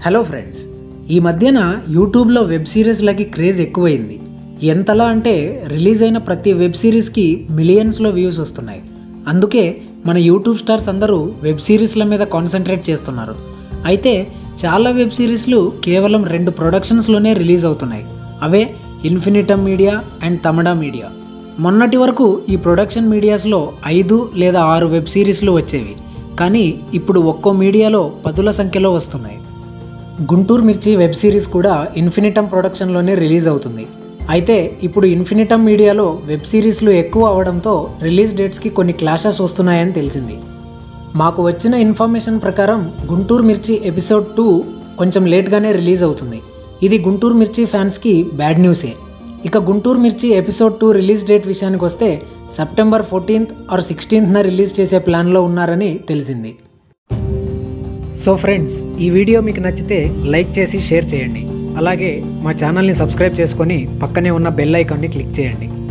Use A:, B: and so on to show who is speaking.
A: hello friends ఈ మధ్యన యూట్యూబ్లో వెబ్ సిరీస్లకి క్రేజ్ ఎక్కువైంది ఎంతలా అంటే రిలీజ్ అయిన ప్రతి వెబ్ సిరీస్కి మిలియన్స్లో వ్యూస్ వస్తున్నాయి అందుకే మన యూట్యూబ్ స్టార్స్ అందరూ వెబ్ సిరీస్ల మీద కాన్సన్ట్రేట్ చేస్తున్నారు అయితే చాలా వెబ్ సిరీస్లు కేవలం రెండు ప్రొడక్షన్స్లోనే రిలీజ్ అవుతున్నాయి అవే Infinitum media and Tamil media మొన్నటి వరకు ఈ ప్రొడక్షన్ మీడియాస్లో ఐదు లేదా ఆరు వెబ్ సిరీస్లు వచ్చేవి కానీ ఇప్పుడు ఒక్కో మీడియాలో పదుల సంఖ్యలో వస్తున్నాయి గుంటూరు మిర్చి వెబ్ సిరీస్ కూడా ఇన్ఫినిటమ్ ప్రొడక్షన్లోనే రిలీజ్ అవుతుంది అయితే ఇప్పుడు ఇన్ఫినిటమ్ మీడియాలో వెబ్ సిరీస్లు ఎక్కువ అవడంతో రిలీజ్ డేట్స్కి కొన్ని క్లాషెస్ వస్తున్నాయని తెలిసింది మాకు వచ్చిన ఇన్ఫర్మేషన్ ప్రకారం గుంటూరు మిర్చి ఎపిసోడ్ టూ కొంచెం లేట్గానే రిలీజ్ అవుతుంది ఇది గుంటూరు మిర్చి ఫ్యాన్స్కి బ్యాడ్ న్యూసే ఇక గుంటూరు మిర్చి ఎపిసోడ్ టూ రిలీజ్ డేట్ విషయానికి వస్తే సెప్టెంబర్ ఫోర్టీన్త్ ఆర్ సిక్స్టీన్త్న రిలీజ్ చేసే ప్లాన్లో ఉన్నారని తెలిసింది సో ఫ్రెండ్స్ ఈ వీడియో మీకు నచ్చితే లైక్ చేసి షేర్ చేయండి అలాగే మా ఛానల్ని సబ్స్క్రైబ్ చేసుకొని పక్కనే ఉన్న బెల్ ఐకాన్ని క్లిక్ చేయండి